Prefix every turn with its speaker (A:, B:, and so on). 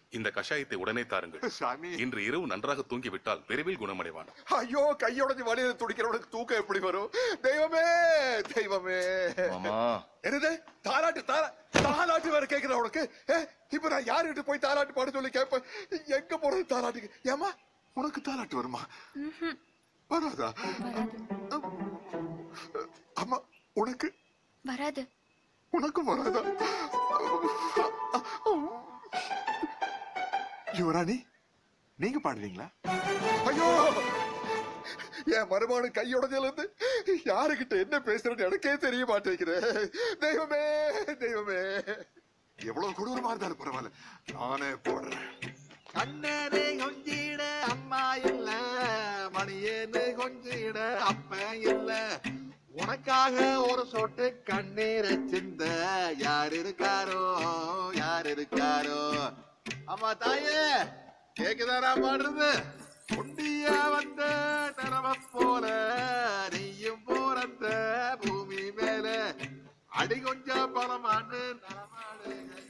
A: இந்த கஷாயத்தை உடனே தாருங்கள்
B: சாமி
A: இன்று இரவு நன்றாக தூங்கிவிட்டால் விரைவில் குணமடைவான்
B: ஐயோ கையோடஞ்சு வழியில துடிக்கிறவனுக்கு தூக்கம் எப்படி வரும் தெய்வமே தெய்வமே
C: மாமா
B: என்னது தாலாட்டு தாரா தாலாட்டு வேற கேக்குற உனக்கு ஏ, இப்ப நான் யாருகிட்ட போய் தாலாட்டு பாட சொல்லி கேட்பேன் எங்க போறது தாலாட்டுக்கு ஏமா உனக்கு தாலாட்டு வருமா வராதா அம்மா உனக்கு
D: வராது
B: உனக்கும் வராதா யுவராணி நீங்க பாடுவீங்களா ஐயோ என் மருமான கையுடஞ்சல இருந்து யாருகிட்ட என்ன பேசுறேன்னு எனக்கே தெரிய மாட்டேங்குது தெய்வமே தெய்வமே எவ்வளவு கொடூரமா இருந்தாலும் பரவாயில்ல நானே போடுறேன்
E: கண்ணனே கொஞ்சிட அம்மா இல்ல மணியேன்னு கொஞ்சிட அப்ப இல்ல உனக்காக ஒரு சொட்டு கண்ணீரை சிந்த யார் இருக்காரோ யார் இருக்காரோ அம்மா தாயே கேக்குதாடா பாடுறது ஒண்டியா வந்த நிறம போல நீயும் போறந்த பூமி மேல அடி கொஞ்சம் பரமான்னு நலமாடு